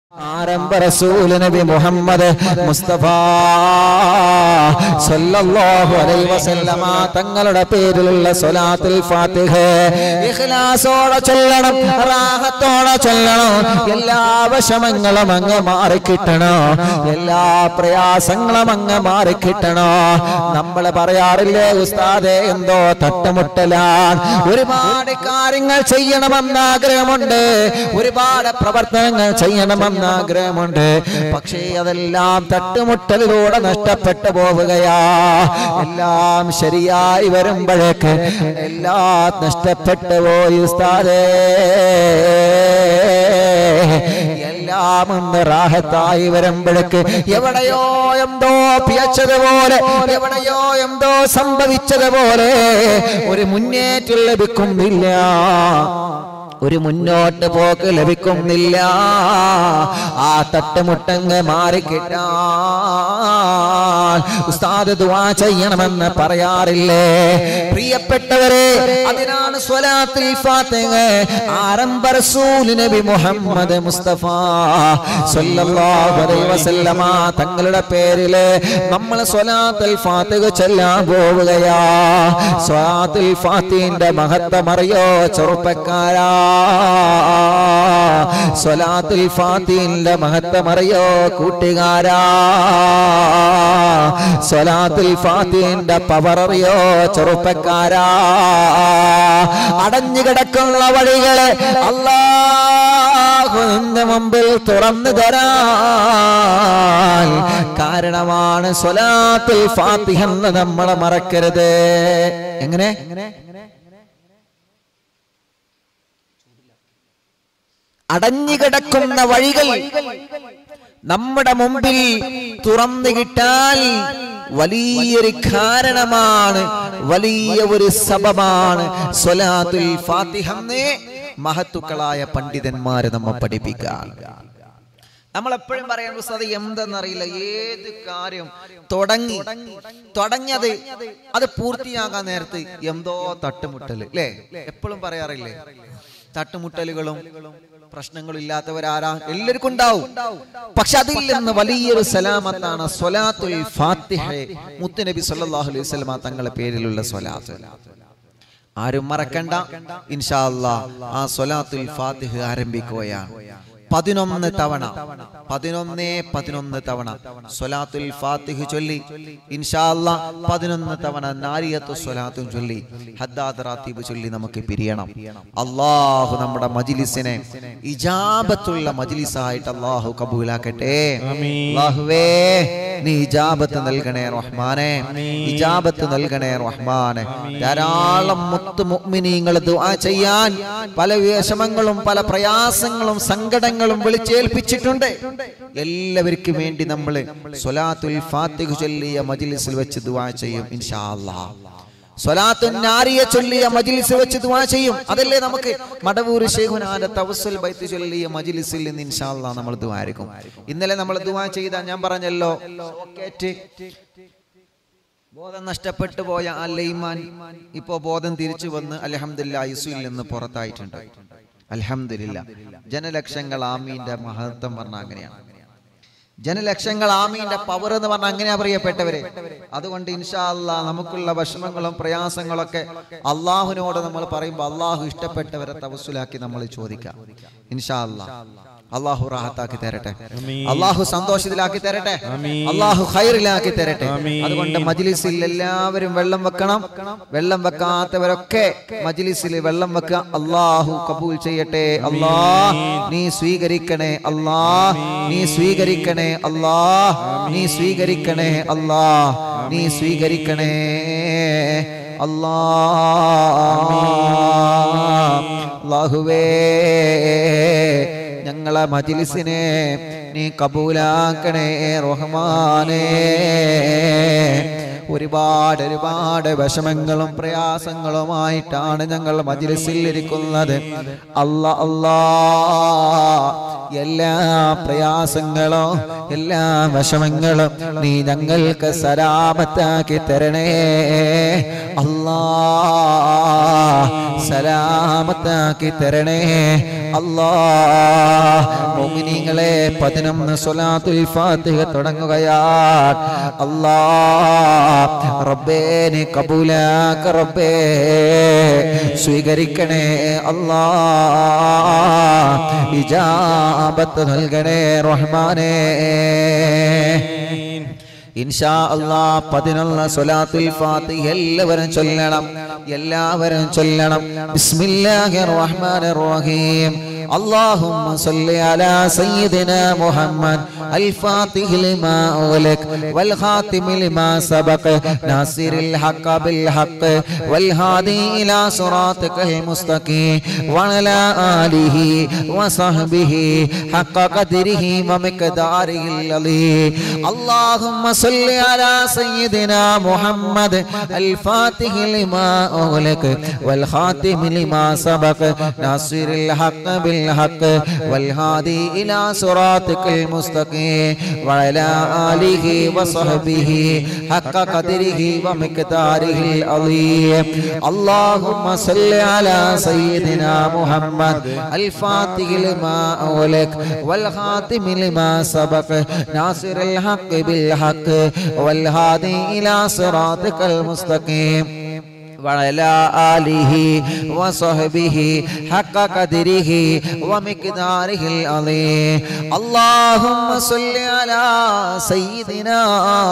ആരംഭ റസൂൽ നബി മുഹമ്മദ് മുസ്തഫ സല്ലല്ലാഹു അലൈഹി വസല്ലമ തങ്ങളുടെ പേരിലുള്ള സ്വലാത്തുൽ ഫാത്തിഹ ഇഖ്ലാസോടെ ചൊല്ലണം റാഹത്തോടെ ചൊല്ലണം എല്ലാ വിഷമങ്ങളും അങ്ങ് മാറിക്കിട്ടണോ എല്ലാ പ്രയാസങ്ങളും അങ്ങ് മാറിക്കിട്ടണോ നമ്മൾ പറയാറില്ലേ ഉസ്താദെ എന്തോ തട്ടുമുട്ടലാണ് ഒരുപാട് കാര്യങ്ങൾ ചെയ്യണമെന്ന് ആഗ്രഹമുണ്ട് ഒരുപാട് പ്രവർത്തനങ്ങൾ ചെയ്യണമെന്ന് ആഗ്രഹമുണ്ട് പക്ഷേ അതെല്ലാം തട്ടുമുട്ടലിലൂടെ നഷ്ടപ്പെട്ടു പോവുകയാ എല്ലാം ശരിയായി വരുമ്പോഴേക്ക് എല്ലാം നഷ്ടപ്പെട്ടു പോയി ഉസ്താദേ എല്ലാം ഒന്ന് റാഹത്തായി വരുമ്പോഴേക്ക് എവിടെയോ എന്തോ പിയച്ചതുപോലെ എവിടെയോ എന്തോ സംഭവിച്ചതുപോലെ ഒരു മുന്നേറ്റം ലഭിക്കുന്നില്ല ഒരു മുന്നോട്ട് പോക്ക് ലഭിക്കുന്നില്ല ആ തട്ടുമുട്ടങ്ങ് മാറിക്കിട്ടാൻ ഉസ്താദ് ദുആ ചെയ്യണമെന്ന് പറയാറില്ലേ പ്രിയപ്പെട്ടവരെ അതിനാണ് സ്വലാത്തുൽ ഫാത്തിഹ ആരംഭ റസൂൽ നബി മുഹമ്മദ് മുസ്തഫ സല്ലല്ലാഹു അലൈഹി വസല്ലമ തങ്ങളുടെ പേരില് നമ്മൾ സ്വലാത്തുൽ ഫാത്തിഹ ചൊല്ലാൻ പോവുകയാ സ്വലാത്തുൽ ഫാത്തിഹിന്റെ മഹത്വം അറിയോ ചെറുപ്പക്കാരാ സ്വലാത്തുൽ ഫാത്തിഹിന്റെ മഹത്വം അറിയോ കൂട്ടുകാരാ സ്വലാത്തുൽ ഫാത്തിഹിന്റെ പവർ അറിയോ ചെറുപ്പക്കാരാ അടഞ്ഞു കിടക്കുന്ന വഴികളെ അള്ളാഹുവിന്റെ മുമ്പിൽ തുറന്നു തരാൻ കാരണമാണ് സ്വലാത്തുൽ ഫാത്തിഹ എന്ന് നമ്മൾ മറക്കരുത് എങ്ങനെ അടഞ്ഞുകിടക്കുന്ന വഴികൾ നമ്മുടെ മുമ്പിൽ തുറന്നു കിട്ടാൽ വലിയൊരു കാരണമാണ് വലിയ ഒരു സബമാണ് സ്വലാത്തുൽ ഫാത്തിഹന്നെ മഹത്തുക്കളായ പണ്ഡിതന്മാര് നമ്മെ പഠിപ്പിക്കാൻ നമ്മൾ എപ്പോഴും പറയാൻ ഉസ്താദ് എന്തെന്നറിയില്ല ഏത് കാര്യം തുടങ്ങി തുടങ്ങിയത് അത് പൂർത്തിയാകാൻ നേരത്ത് എന്തോ തട്ടുമുട്ടല് അല്ലേ എപ്പോഴും പറയാറില്ലേ തട്ടുമുട്ടലുകളും പ്രശ്നങ്ങളും ഇല്ലാത്തവരാരാ എല്ലാവർക്കും ഉണ്ടാവും പക്ഷെ അതിൽ നിന്ന് വലിയൊരു സലാമത്താണ് സ്വലാത്തുൽ ഫാത്തിഹ മുത്തുനബി സല്ലല്ലാഹു അലൈഹി വസല്ലമ തങ്ങളുടെ പേരിലുള്ള സ്വലാത്ത് ആരും മറക്കണ്ട ഇൻഷാ അല്ലാ ആ സ്വലാത്തുൽ ഫാത്തിഹ ആരംഭിക്കുകയാണ് പതിനൊന്ന് തവണ പതിനൊന്നേ പതിനൊന്ന് തവണ സ്വലാത്തുൽ ഫാത്തിഹ് ചൊല്ലി ഇൻഷാല്ല പതിനൊന്ന് തവണ നാരിയത്തു സ്വലാത്തും ചൊല്ലി ഹദ്ദാദ് റാത്തീബ് ചൊല്ലി നമുക്ക് പിരിയണം അള്ളാഹു നമ്മുടെ മജിലിസിനെ ഇജാബത്തുള്ള മജിലിസായിട്ട് അള്ളാഹു കബൂലാക്കട്ടെ അള്ളാഹുവേ നീ ഇജാബത്ത് നൽകണേ റഹ്മാനെ ഇജാബത്ത് നൽകണേ റഹ്മാനെ ധാരാളം മുത്ത് മുഅ്മിനീങ്ങൾ ദുആ ചെയ്യാൻ പല വിഷമങ്ങളും പല പ്രയാസങ്ങളും സങ്കടങ്ങളും വിളിച്ചേൽപ്പിച്ചിട്ടുണ്ട് എല്ലാവർക്കും വേണ്ടി നമ്മൾ സ്വലാത്തുൽ ഫാത്തിഹ് ചൊല്ലിയ മജ്ലിസിൽ വെച്ച് ദുആ ചെയ്യും ഇൻഷാ അല്ലാഹ് സ്വലാത്തുൻ നാരിയ ചൊല്ലിയ മജ്ലിസ് വെച്ച് ദുആ ചെയ്യും അതല്ലേ നമുക്ക് മടവൂർ ശൈഖുനാന്റെ തവസ്സുൽ ബൈത്ത് ചൊല്ലിയ മജ്ലിസിൽ നിന്ന് ഇൻഷാ അല്ലാഹ് നമ്മൾ ദുആ ആയിരിക്കും ഇന്നലെ നമ്മൾ ദുആ ചെയ്ത ഞാൻ പറഞ്ഞല്ലോ റോക്കറ്റ് ബോധം നഷ്ടപ്പെട്ടു പോയ ആ ലൈമാൻ ഇപ്പോ ബോധം തിരിച്ചു വന്ന് അലഹമില്ല ഐസുയിൽ നിന്ന് പുറത്തായിട്ടുണ്ട് അലഹമില്ല ജനലക്ഷങ്ങൾ ആമീന്റെ മഹത്വം പറഞ്ഞ അങ്ങനെയാണ് ജനലക്ഷങ്ങൾ ആമീന്റെ പവർ എന്ന് പറഞ്ഞ അങ്ങനെയാ പ്രിയപ്പെട്ടവരെ അതുകൊണ്ട് ഇൻഷാ അല്ലാ നമുക്കുള്ള വിഷമങ്ങളും പ്രയാസങ്ങളൊക്കെ അള്ളാഹുവിനോട് നമ്മൾ പറയുമ്പോൾ അള്ളാഹു ഇഷ്ടപ്പെട്ടവരെ തവസുലാക്കി നമ്മൾ ചോദിക്കാം ഇൻഷാ അല്ലാ അള്ളാഹു റാഹത്താക്കി തരട്ടെ അള്ളാഹു സന്തോഷത്തിലാക്കി തരട്ടെ അള്ളാഹു ഹൈറിലാക്കി തരട്ടെ അതുകൊണ്ട് മജ്ലിസിൽ എല്ലാവരും വെള്ളം വെക്കണം വെള്ളം വെക്കാത്തവരൊക്കെ മജ്ലിസിൽ വെള്ളം വെക്കുക അള്ളാഹു കബൂൽ ചെയ്യട്ടെ അള്ളാ നീ സ്വീകരിക്കണേ അള്ളാ നീ സ്വീകരിക്കണേ അള്ളാ നീ സ്വീകരിക്കണേ അള്ളാ നീ സ്വീകരിക്കണേ അല്ലാ അല്ലാഹുവേ ഞങ്ങളെ മജിലിസിനെ നീ കബൂലാക്കണേ റഹ്മാനേ ഒരുപാട് ഒരുപാട് വിഷമങ്ങളും പ്രയാസങ്ങളുമായിട്ടാണ് ഞങ്ങൾ മജിലിസിൽ ഇരിക്കുന്നത് അല്ല അല്ലാ എല്ലാ പ്രയാസങ്ങളും എല്ലാ വിഷമങ്ങളും നീ ഞങ്ങൾക്ക് സലാമത്താക്കി തരണേ അല്ലാ സലാമത്താക്കി തരണേ അല്ലാ മോമിനിങ്ങളെ പതിനൊന്ന് സ്വലാത്തുൽ ഫാത്തിഹ തുടങ്ങുകയാണ് അല്ലാ റബ്ബേ നീ കബൂലാക്ക റബ്ബേ സ്വീകരിക്കണേ അല്ലാ ഇജാബത്ത് നൽകണേ റഹ്മാനേ ഇൻഷാ അല്ലാ പതിനൊന്ന് സ്വലാത്തുൽ ഫാത്തിഹ എല്ലാവരും ചൊല്ലണം എല്ലാവരും ചൊല്ലണം ബിസ്മില്ലാഹിർ റഹ്മാനിർ റഹീം اللهم صل على سيدنا محمد الفاتح لما أولك والخاتم لما سبق ناصر الحق بالحق والهادي إلى صراطك المستقيم وعلى آله وصحبه حق قدره ومقداره العظيم اللهم صل على سيدنا محمد الفاتح لما أغلق والخاتم لما سبق ناصر الحق بالحق والهادي إلى صراطك المستقيم وعلى آله وصحبه حق قدره ومقداره العظيم اللهم صل على سيدنا محمد الفاتح لما أغلق والخاتم لما سبق ناصر الحق بالحق والهادي إلى صراطك المستقيم وعلى آله وصحبه حق قدره ومقداره العظيم اللهم صل على سيدنا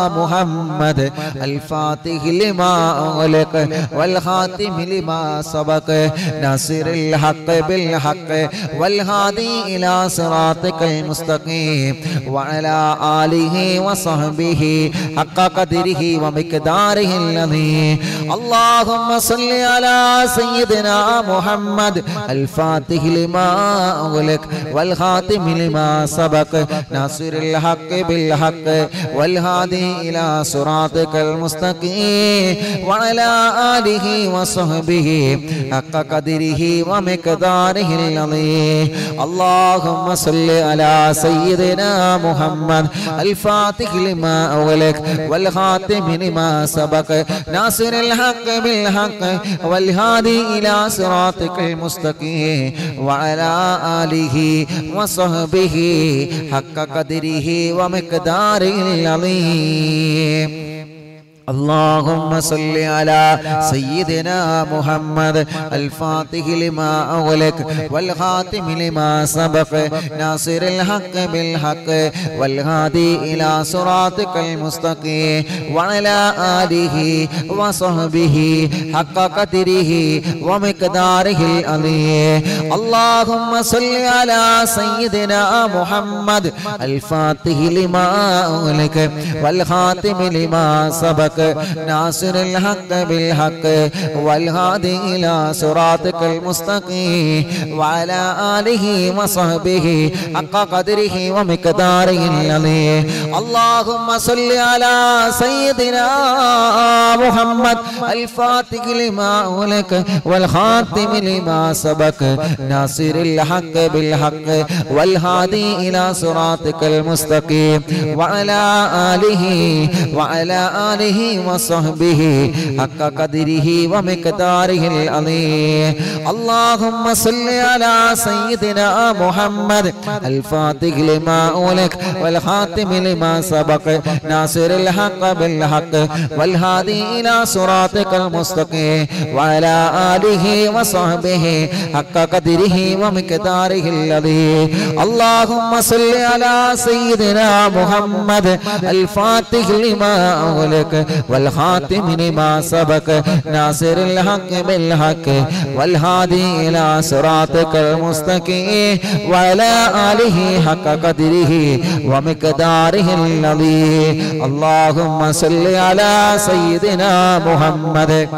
محمد الفاتح لما أغلق والخاتم لما سبق ناصر الحق بالحق والهادي إلى صراطك المستقيم وعلى آله وصحبه حق قدره ومقداره العظيم اللهم اللهم صل على سيدنا محمد الفاتح لما أغلق والخاتم لما سبق ناصر الحق بالحق والهادي إلى صراطك المستقيم وعلى آله وصحبه حق قدره ومقداره العظيم اللهم صل على سيدنا محمد الفاتح لما أغلق والخاتم لما سبق ناصر الحق بالحق الحق والهادي إلى صراطك المستقيم وعلى آله وصحبه حق قدره ومقداره العظيم اللهم صل على سيدنا محمد الفاتح لما أغلق والخاتم لما سبق ناصر الحق بالحق والهادي إلى صراطك المستقيم وعلى آله وصحبه حق قدره ومقداره العظيم اللهم صل على سيدنا محمد الفاتح لما أغلق والخاتم لما سبق ناصر الحق بالحق والهادي إلى صراطك المستقيم وعلى آله وصحبه حق قدره ومقداره العظيم اللهم صل على سيدنا محمد الفاتح لما أولك والخاتم لما سبق ناصر الحق بالحق والهادي إلى صراطك المستقيم وعلى آله وعلى آله وصحبه حق قدره ومقداره العظيم اللهم صل على سيدنا محمد الفاتح لما أولك والخاتم لما سبق ناصر الحق بالحق والهادي إلى صراطك المستقيم وعلى آله وصحبه حق قدره ومقداره الذي اللهم صل على سيدنا محمد الفاتح لما أغلق والخاتم لما سبق ناصر الحق بالحق والهادي إلى صراطك المستقيم وعلى آله حق قدره ومقداره الذي اللهم صل على سيدنا محمد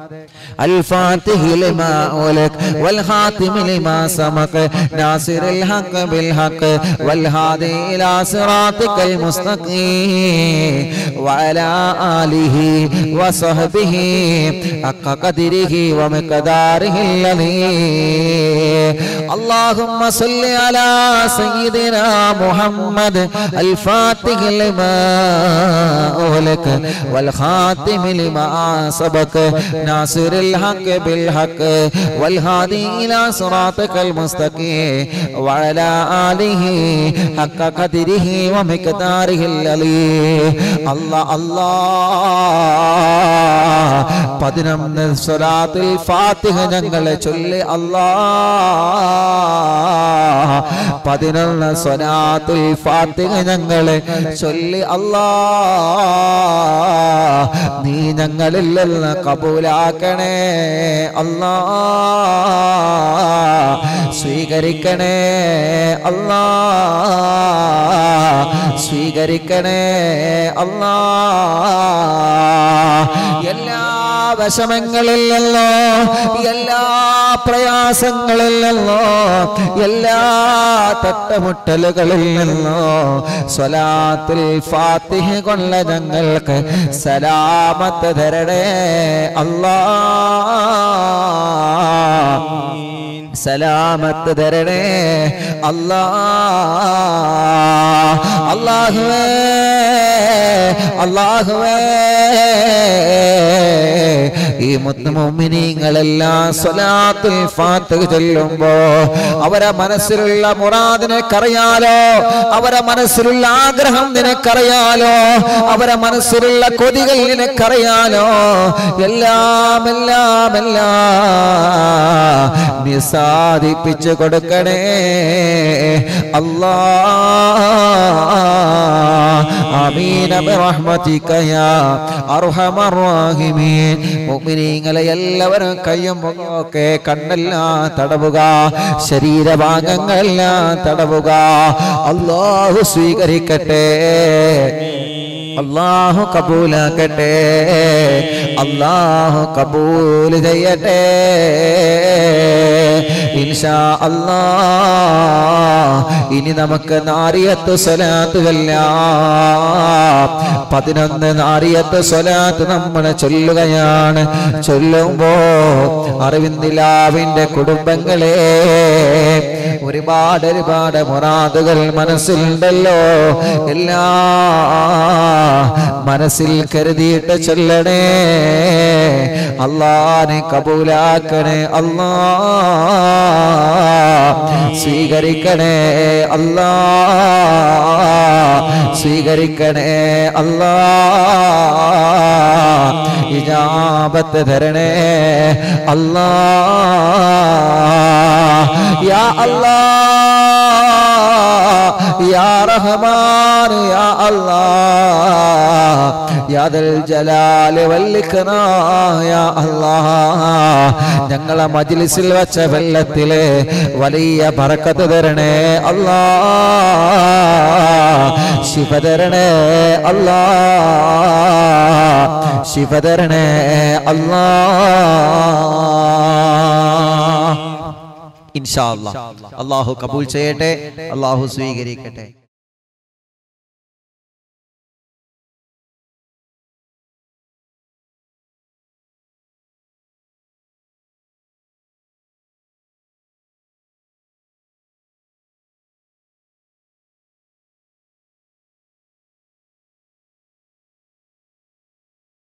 الفاتح لما أولك والخاتم لما سبق ناصر الحق بالحق والهادي إلى صراطك المستقيم وعلى آله وصحبه حق قدره ومقداره الذي اللهم صل على سيدنا محمد الفاتح لما أهلك والخاتم لما سبق ناصر الحق بالحق والهادي إلى صراطك المستقيم وعلى آله حق قدره ومقداره العلي الله الله പതിനൊന്ന് സ്വലാത്തിൽ ഫാത്തിഹ ഞങ്ങളെ ചൊല്ലി അല്ലാ പതിനൊന്ന് സ്വലാത്തിൽ ഫാത്തിഹ ഞങ്ങളെ ചൊല്ലി അല്ലാ നീ ഞങ്ങളിൽ നിന്ന് കബൂലാക്കണേ അല്ലാ സ്വീകരിക്കണേ അല്ലാ സ്വീകരിക്കണേ അല്ലാ എല്ലാ വിഷമങ്ങളിൽ നിന്നോ എല്ലാ പ്രയാസങ്ങളിൽ നിന്നോ എല്ലാ തട്ടമുട്ടലുകളിൽ നിന്നോ സ്വലാത്തിൽ ഫാത്തിഹ കൊള്ള ഞങ്ങൾക്ക് സലാമത്ത് തരണേ അല്ലാ സലാമത്ത് തരണേ അല്ലാ അല്ലാഹുവേ അല്ലാഹുവേ ഈ മുത്തുമൊമിനിങ്ങളെല്ലാം സ്വലാത്തുൽ ഫാത്തിഹ ചൊല്ലുമ്പോ അവരെ മനസ്സിലുള്ള മുറാദ് നിനക്കറിയാലോ അവരെ മനസ്സിലുള്ള ആഗ്രഹം നിനക്കറിയാലോ അവരെ മനസ്സിലുള്ള കൊതികൾ നിനക്കറിയാലോ എല്ലാം എല്ലാം എല്ലാം നീ സാധിപ്പിച്ചു കൊടുക്കണേ അല്ലാ ആമീന ബിറഹ്മതിക യാ അർഹമർ റഹീമീൻ മുഅ്മിനീങ്ങളെ എല്ലാവരും കയ്യും ഒക്കെ കണ്ണെല്ലാം തടവുക ശരീരഭാഗങ്ങളെല്ലാം തടവുക അല്ലാഹു സ്വീകരിക്കട്ടെ അള്ളാഹു കബൂലാക്കട്ടെ അള്ളാഹു കബൂൽ ചെയ്യട്ടെ ഇൻഷാ അല്ലാ ഇനി നമുക്ക് നാരിയത്ത് സ്വലാത്തുകല്ല പതിനൊന്ന് നാരിയത്ത് സ്വലാത്ത് നമ്മൾ ചൊല്ലുകയാണ് ചൊല്ലുമ്പോ അറിവിന്ദിലാവിന്റെ കുടുംബങ്ങളെ ഒരുപാട് ഒരുപാട് മുറാദുകൾ മനസ്സിലുണ്ടല്ലോ എല്ലാ മനസ്സിൽ കരുതിയിട്ട് ചൊല്ലണേ അള്ളാനെ കബൂലാക്കണേ അല്ലാ സ്വീകരിക്കണേ അല്ലാ സ്വീകരിക്കണേ അല്ലാ ഇജാബത്ത് തരണേ അല്ലാ യാ അല്ലാ യാ റഹ്മാൻ യാ അല്ലാ യാദൽ ജലാൽ വല്ലിക്കനാ യാ അല്ലാ ഞങ്ങളെ മജ്ലിസിൽ വെച്ച വെള്ളത്തില് വലിയ ബറക്കത്ത് തരണേ അല്ലാ ശിവ തരണേ അല്ലാ ശിവ തരണേ അല്ലാ ഇൻഷാ അല്ലാ അള്ളാഹു കബൂൽ ചെയ്യട്ടെ അള്ളാഹു സ്വീകരിക്കട്ടെ